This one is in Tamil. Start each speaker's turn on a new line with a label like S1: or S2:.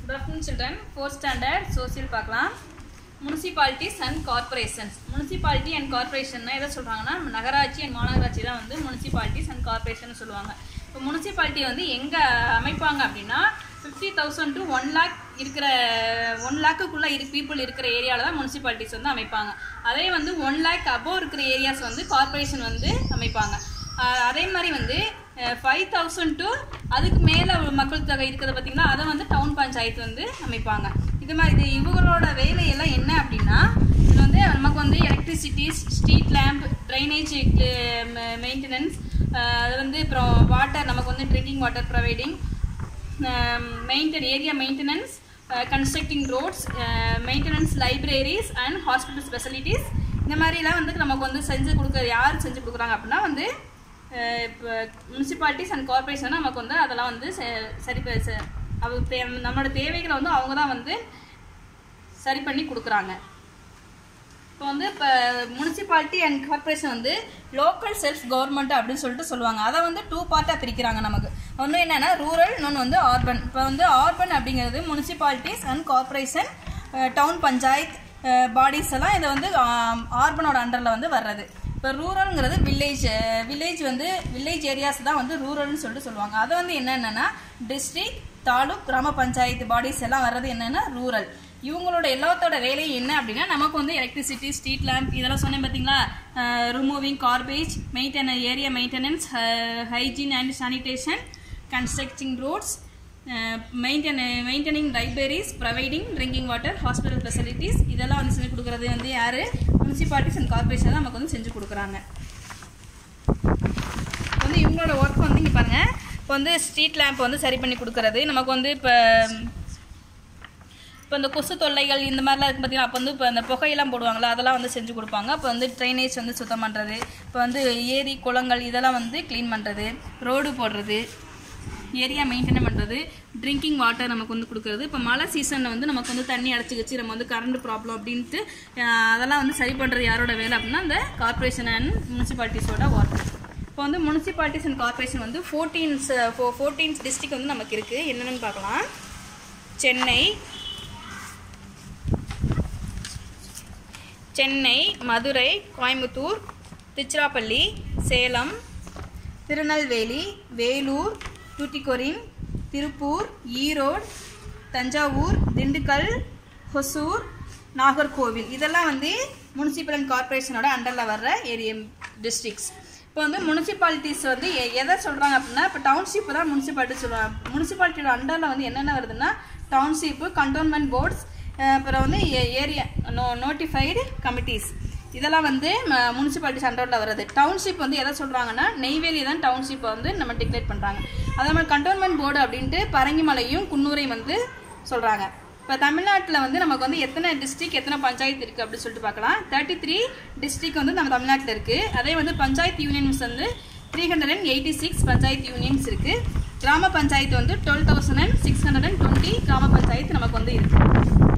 S1: good afternoon children fourth standard social பார்க்கலாம் municipalities and corporations municipality and கார்பரேஷன்னா எதை சொல்கிறாங்கன்னா நகராட்சி அண்ட் மாநகராட்சி தான் வந்து முனிசிபாலிட்டிஸ் அண்ட் கார்பரேஷன் சொல்லுவாங்க இப்போ முனிசிபாலிட்டி வந்து எங்கே அமைப்பாங்க அப்படின்னா fifty thousand to one lakh இருக்கிற ஒன் லேக்குக்குள்ளே இரு பீப்புள் இருக்கிற ஏரியாவில் தான் முனிசிபாலிட்டிஸ் வந்து அமைப்பாங்க அதே வந்து ஒன் லேக் அபோவ் இருக்கிற ஏரியாஸ் வந்து கார்பரேஷன் வந்து அமைப்பாங்க ஆஹ் அதே மாதிரி வந்து ஃபைவ் தௌசண்ட் டு அதுக்கு மேலே மக்கள் தொகை இருக்கிறத பார்த்தீங்கன்னா அதை வந்து டவுன் பஞ்சாயத்து வந்து அமைப்பாங்க இது மாதிரி இது இவங்களோட வேலையெல்லாம் என்ன அப்படின்னா இது வந்து நமக்கு வந்து electricity street lamp drainage maintenance அது வந்து அப்புறம் வாட்டர் நமக்கு வந்து drinking water providing maintain area maintenance constructing roads maintenance libraries and hospital specialities இந்த மாதிரிலாம் வந்து நமக்கு வந்து செஞ்சு கொடுக்குற யார் செஞ்சு கொடுக்குறாங்க அப்படின்னா வந்து இப்போ முனிசிபாலிட்டிஸ் அண்ட் கார்பரேஷன் நமக்கு வந்து அதெல்லாம் வந்து செ- சரி ப- செ- அவங்க தே நம்மளோட தேவைகளை வந்து அவங்க தான் வந்து சரி பண்ணி கொடுக்குறாங்க இப்போ வந்து இப்போ முனிசிபாலிட்டி அண்ட் கார்பரேஷன் வந்து லோக்கல் செல்ஃப் கவர்மெண்ட் அப்படின்னு சொல்லிட்டு சொல்லுவாங்க அதை வந்து டூ பார்ட்டாக பிரிக்கிறாங்க நமக்கு ஒன்று என்னென்னா ரூரல் இன்னொன்று வந்து ஆர்பன் இப்போ வந்து ஆர்பன் அப்படிங்கிறது municipalities and corporation town panchayat bodies எல்லாம் இதை வந்து ஆர்பனோட அண்டரில் வந்து வர்றது இப்போ ரூரல்ங்கிறது வில்லேஜ் வில்லேஜ் வந்து வில்லேஜ் ஏரியாஸ் தான் வந்து ரூரல்னு சொல்லிட்டு சொல்லுவாங்க அதை வந்து என்னென்னா டிஸ்ட்ரிக்ட் தாலுக் கிராம பஞ்சாயத்து பாடிஸ் எல்லாம் வர்றது என்னென்னா ரூரல் இவங்களோட எல்லாத்தோட வேலையும் என்ன அப்படின்னா நமக்கு வந்து எலக்ட்ரிசிட்டி ஸ்ட்ரீட் லேம்ப் இதெல்லாம் சொன்னேன் பார்த்தீங்களா removing garbage maintain area maintenance hygiene and sanitation constructing roads maintain maintaining libraries providing drinking water hospital facilities இதெல்லாம் வந்து செஞ்சு கொடுக்குறது வந்து யார் முனிசிபாலிட்டிஸ் அண்ட் கார்பரேஷன் தான் நமக்கு வந்து செஞ்சு கொடுக்குறாங்க இப்போ வந்து இவங்களோட ஒர்க் வந்து இங்கே பாருங்கள் இப்போ வந்து ஸ்ட்ரீட் லேம்ப் வந்து சரி பண்ணி கொடுக்குறது நமக்கு வந்து இப்போ இப்போ இந்த கொசு தொல்லைகள் இந்த மாதிரிலாம் இருக்கு பார்த்தீங்கன்னா அப்போ வந்து இப்போ அந்த புகையெல்லாம் போடுவாங்களா அதெல்லாம் வந்து செஞ்சு கொடுப்பாங்க அப்போ வந்து ட்ரைனேஜ் வந்து சுத்தம் பண்ணுறது இப்போ வந்து ஏரி குளங்கள் இதெல்லாம் வந்து க்ளீன் பண்ணுறது ரோடு போடுறது ஏரியா மெயின்டைன் பண்ணுறது ட்ரிங்கிங் வாட்டர் நமக்கு வந்து கொடுக்குறது இப்போ மழை சீசனில் வந்து நமக்கு வந்து தண்ணி அடைச்சி வச்சு நம்ம வந்து கரண்ட் ப்ராப்ளம் அப்படின்ட்டு அஹ், அதெல்லாம் வந்து சரி பண்ணுறது யாரோட வேலை அப்படின்னா இந்த கார்பரேஷன் அண்ட் முனிசிபாலிட்டிஸோட ஒர்க் இப்போ வந்து முனிசிபாலிட்டிஸ் அண்ட் கார்பரேஷன் வந்து ஃபோர்டீன்ஸ் ஃபோர்டீன்ஸ் டிஸ்ட்ரிக்ட் வந்து நமக்கு இருக்குது என்னென்னு பார்க்கலாம் சென்னை சென்னை மதுரை கோயம்புத்தூர் திருச்சிராப்பள்ளி சேலம் திருநெல்வேலி வேலூர் தூட்டிக்கொரின் திருப்பூர் ஈரோடு தஞ்சாவூர் திண்டுக்கல் ஹொசூர் நாகர்கோவில் இதெல்லாம் வந்து முனிசிபல் அண்ட் கார்பரேஷனோட அண்டரில் வர்ற ஏரியா டிஸ்ட்ரிக்ஸ் இப்போ வந்து முனிசிபாலிட்டிஸ் வந்து எ- எதை சொல்கிறாங்க அப்படின்னா இப்போ டவுன்ஷிப் தான் முனிசிபாலிட்டி சொல்லுவாங்க முனிசிபாலிட்டியோட அண்டரில் வந்து என்னென்ன வருதுன்னா டவுன்ஷிப்பு கண்டோன்மெண்ட் போர்ட்ஸ் அப்புறம் வந்து ஏரியா நோ நோட்டிஃபைடு கமிட்டிஸ் இதெல்லாம் வந்து முனிசிபாலிட்டிஸ் அண்டரில் வருது டவுன்ஷிப் வந்து எதை சொல்கிறாங்கன்னா நெய்வேலி தான் டவுன்ஷிப்பை வந்து நம்ம டிக்ளேட் பண்ணுறாங்க அதே மாதிரி கண்டோன்மெண்ட் போர்டு அப்படின்ட்டு பரங்கிமலையும் குன்னூரையும் வந்து சொல்கிறாங்க இப்போ தமிழ்நாட்டில் வந்து நமக்கு வந்து எத்தனை டிஸ்ட்ரிக் எத்தனை பஞ்சாயத்து இருக்குது அப்படின்னு சொல்லிட்டு பார்க்கலாம் தேர்ட்டி த்ரீ டிஸ்ட்ரிக் வந்து நம்ம தமிழ்நாட்டில் இருக்குது அதே வந்து பஞ்சாயத்து யூனியன்ஸ் வந்து three hundred and eighty six panchayat unions இருக்குது கிராம பஞ்சாயத்து வந்து twelve thousand and six hundred and twenty கிராம பஞ்சாயத்து நமக்கு வந்து இருக்குது